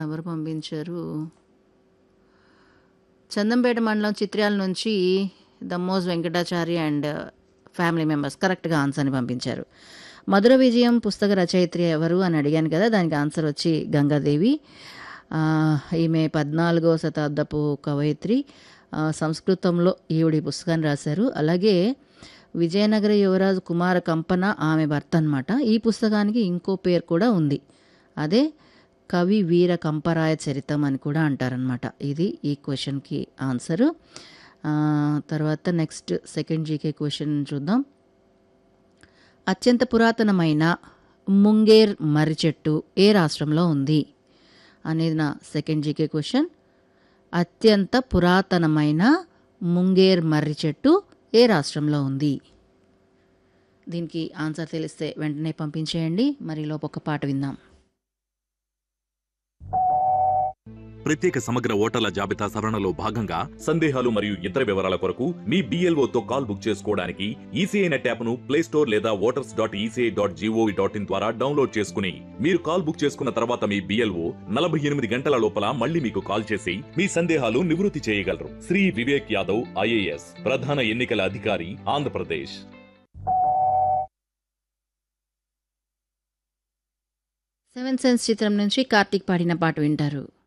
ఎవరు పంపించారు? చందంపేట మండలం చిత్ర్యాల నుంచి Dammoj Venkatachari and family members కరెక్ట్‌గా ఆన్సర్‌ని పంపించారు. మధుర విజయం పుస్తక రచయిత్రి ఎవరు అని అడిగాను కదా! దానికి ఆన్సర్ వచ్చి గంగాదేవి. ఆహ్, ఈమె 14వ శతాబ్దపు కవయిత్రి. ఆహ్, సంస్కృతంలో ఈవిడ ఈ పుస్తకాన్ని రాశారు. అలాగే విజయనగర యువరాజు కుమార కంపన ఆమె భర్త అనమాట. ఈ పుస్తకానికి ఇంకో పేరు కూడా ఉంది. అదే కవి వీర కంపరాయ చరితం అని కూడా అంటారనమాట. ఇది ఈ క్వెషన్‌కి ఆన్సరు. ఆహ్, తర్వాత నెక్స్ట్ సెకండ్ జీకే క్వెషన్ చూద్దాం. అత్యంత పురాతనమైన ముంగేర్ మర్రి చెట్టు ఏ రాష్ట్రంలో ఉంది? అనేది నా సెకండ్ జీకే క్వెషన్. అత్యంత పురాతనమైన ముంగేర్ మర్రి చెట్టు ఏ రాష్ట్రంలో ఉంది? దీనికి ఆన్సర్ తెలిస్తే వెంటనే పంపించేయండి. మరి ఈలోపు ఒక పాట విందాం. ప్రత్యేక సమగ్ర ఓటర్ల జాబితా సవరణలో భాగంగా సందేహాలు మరియు ఇతర వివరాల కొరకు మీ BLO తో కాల్ బుక్ చేసుకోవడానికి ఈసీఐ నెట్ యాప్ను ప్లే స్టోర్ లేదా voters dot ECI dot G O V dot in ద్వారా డౌన్లోడ్ చేసుకుని మీరు కాల్ బుక్ చేసుకున్న తర్వాత మీ బిఎల్ఓ నలభై ఎనిమిది గంటల లోపల మళ్ళీ మీకు కాల్ చేసి మీ సందేహాలు నివృత్తి చేయగలరు శ్రీ వివేక్ యాదవ్ ఐఏఎస్ ప్రధాన ఎన్నికల అధికారి ఆంధ్రప్రదేశ్ సెవెన్ సెన్స్ చిత్రం నుంచి కార్తీక్ పాడిన పాట వింటారు.